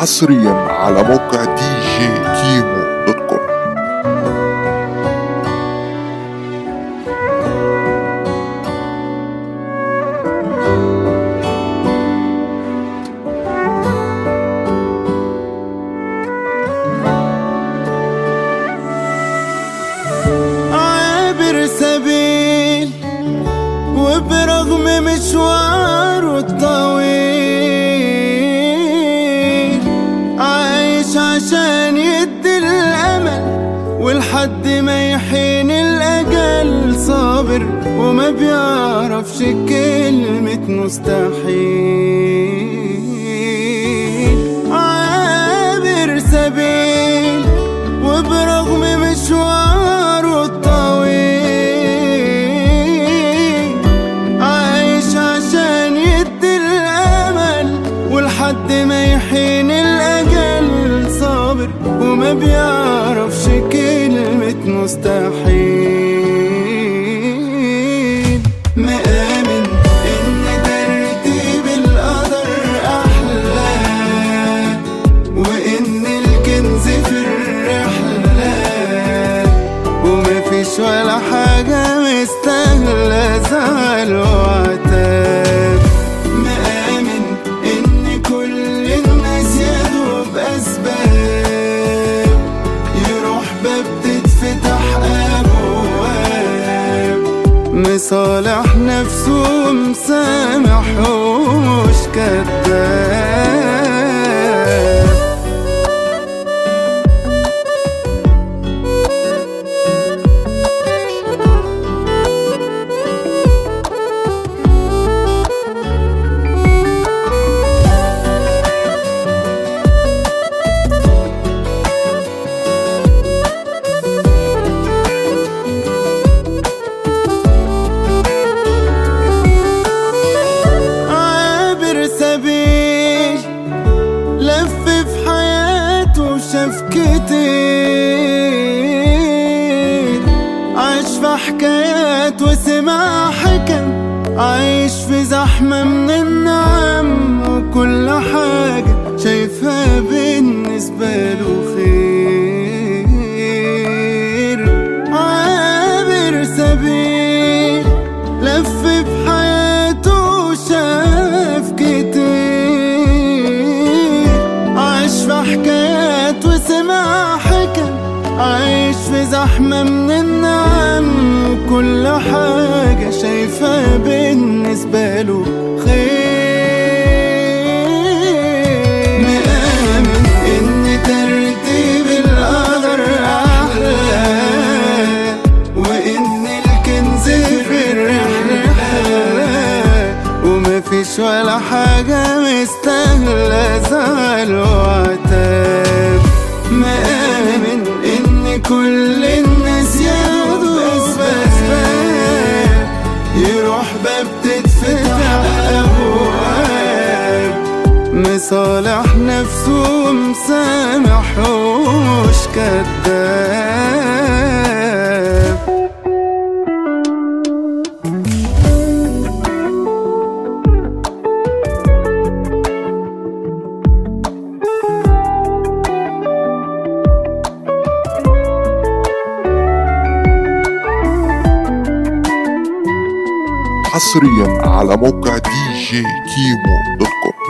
حصريا على موقع دي جي كيمو دوت كوم عابر سبيل وبرغم مشواره الطويل عايش عشان يدي الأمل ولحد ما يحين الأجل صابر وما بيعرفش كلمة مستحيل عابر سبيل وبرغم مشواره الطويل عايش عشان يدي الأمل ولحد ما يحين الأجل صابر وما بيعرفش كلمة مستحيل مآمن إن ترتيب القدر أحلى وإن الكنز في الرحلة ومفيش ولا حاجة مستاهلة زعل وعتاب مآمن إن كل الناس يدوب أسباب يروح باب تتفتح أبواب مصالح نفسه مسامح ومش كداب عابر سبيل لف في حياته شاف كتير عاش في حكايات وسمع حكم عايش في زحمة من النعم وكل حاجة شايفها بالنسبة له خير عابر سبيل لف في حياته شاف كتير عاش في حكايات وسمع حكم عايش في زحمة من النعم وكل حاجة شايفها بالنسبة له خير مآمن إن ترتيب القدر أحلى وإن الكنز في الرحلة ومفيش ولا حاجة مستاهلة زعل وعتاب مآمن إن كل الناس ياخدوا أسباب يروح باب تتفتح أبواب مصالح نفسه مسامح ومش كداب حصريا على موقع دي جي كيمو دوت كوم